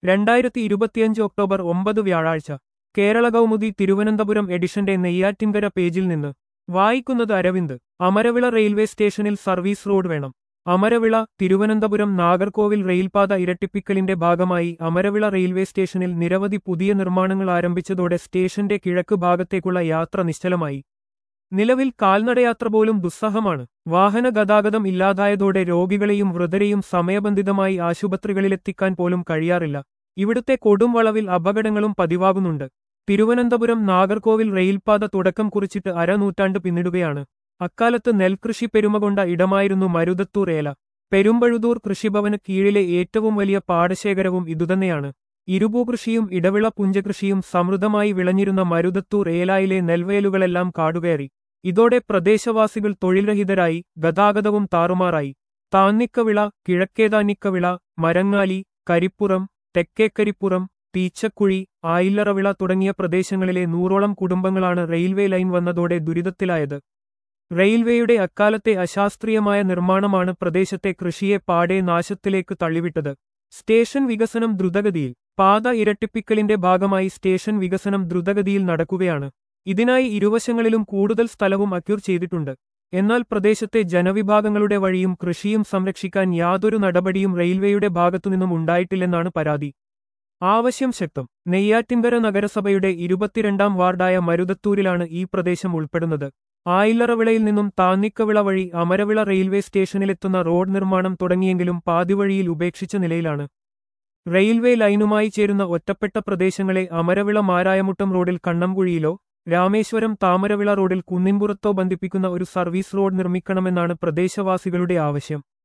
രണ്ടായിരത്തി ഇരുപത്തിയഞ്ച് ഒക്ടോബർ ഒമ്പത് വ്യാഴാഴ്ച കേരള കൗമുദി തിരുവനന്തപുരം എഡിഷന്റെ നെയ്യാറ്റിൻകര പേജിൽ നിന്ന് വായിക്കുന്നത് അരവിന്ദ് അമരവിള റെയിൽവേ സ്റ്റേഷനിൽ സർവീസ് റോഡ് വേണം അമരവിള തിരുവനന്തപുരം നാഗർകോവിൽ റെയിൽപാത ഇരട്ടിപ്പിക്കലിന്റെ ഭാഗമായി അമരവിള റെയിൽവേ സ്റ്റേഷനിൽ നിരവധി പുതിയ നിർമ്മാണങ്ങൾ ആരംഭിച്ചതോടെ സ്റ്റേഷന്റെ കിഴക്ക് ഭാഗത്തേക്കുള്ള യാത്ര നിശ്ചലമായി നിലവിൽ കാൽനടയാത്ര പോലും ദുസ്സഹമാണ് വാഹന ഗതാഗതം ഇല്ലാതായതോടെ രോഗികളെയും വൃതരെയും സമയബന്ധിതമായി ആശുപത്രികളിലെത്തിക്കാൻ പോലും കഴിയാറില്ല ഇവിടുത്തെ കൊടും വളവിൽ അപകടങ്ങളും പതിവാകുന്നുണ്ട് തിരുവനന്തപുരം നാഗർകോവിൽ റെയിൽപാത തുടക്കം കുറിച്ചിട്ട് അരനൂറ്റാണ്ട് പിന്നിടുകയാണ് അക്കാലത്ത് നെൽകൃഷി പെരുമകൊണ്ട ഇടമായിരുന്നു മരുതത്തൂർ ഏല പെരുമ്പഴുതൂർ കൃഷിഭവന് കീഴിലെ ഏറ്റവും വലിയ പാടശേഖരവും ഇതുതന്നെയാണ് ഇരുപൂകൃഷിയും ഇടവിള പുഞ്ചകൃഷിയും സമൃദ്ധമായി വിളഞ്ഞിരുന്ന മരുതത്തൂർ ഏലായിലെ നെൽവയലുകളെല്ലാം കാടുകയറി ഇതോടെ പ്രദേശവാസികൾ തൊഴിൽരഹിതരായി ഗതാഗതവും താറുമാറായി താന്നിക്കവിള കിഴക്കേതാന്നിക്കവിള മരങ്ങാലി കരിപ്പുറം തെക്കേക്കരിപ്പുറം തീച്ചക്കുഴി ആയില്ലറവിള തുടങ്ങിയ പ്രദേശങ്ങളിലെ നൂറോളം കുടുംബങ്ങളാണ് റെയിൽവേ ലൈൻ വന്നതോടെ ദുരിതത്തിലായത് റെയിൽവേയുടെ അക്കാലത്തെ അശാസ്ത്രീയമായ നിർമ്മാണമാണ് പ്രദേശത്തെ കൃഷിയെ പാടെ നാശത്തിലേക്ക് തള്ളിവിട്ടത് സ്റ്റേഷൻ വികസനം ദ്രുതഗതിയിൽ പാത ഇരട്ടിപ്പിക്കലിന്റെ ഭാഗമായി സ്റ്റേഷൻ വികസനം ദ്രുതഗതിയിൽ നടക്കുകയാണ് ഇതിനായി ഇരുവശങ്ങളിലും കൂടുതൽ സ്ഥലവും അക്യൂർ ചെയ്തിട്ടുണ്ട് എന്നാൽ പ്രദേശത്തെ ജനവിഭാഗങ്ങളുടെ വഴിയും കൃഷിയും സംരക്ഷിക്കാൻ യാതൊരു നടപടിയും റെയിൽവേയുടെ ഭാഗത്തുനിന്നും ഉണ്ടായിട്ടില്ലെന്നാണ് പരാതി ആവശ്യം ശക്തം നെയ്യാറ്റിൻകര നഗരസഭയുടെ ഇരുപത്തിരണ്ടാം വാർഡായ മരുതത്തൂരിലാണ് ഈ പ്രദേശം ഉൾപ്പെടുന്നത് ആയില്ലറവിളയിൽ നിന്നും താന്നിക്കവിള വഴി അമരവിള റെയിൽവേ സ്റ്റേഷനിലെത്തുന്ന റോഡ് നിർമ്മാണം തുടങ്ങിയെങ്കിലും പാതിവഴിയിൽ ഉപേക്ഷിച്ച നിലയിലാണ് റെയിൽവേ ലൈനുമായി ചേരുന്ന ഒറ്റപ്പെട്ട പ്രദേശങ്ങളെ അമരവിള മാരായമുട്ടം റോഡിൽ കണ്ണംകുഴിയിലോ രാമേശ്വരം താമരവിള റോഡിൽ കുന്നിൻപുറത്തോ ബന്ധിപ്പിക്കുന്ന ഒരു സർവീസ് റോഡ് നിർമ്മിക്കണമെന്നാണ് പ്രദേശവാസികളുടെ ആവശ്യം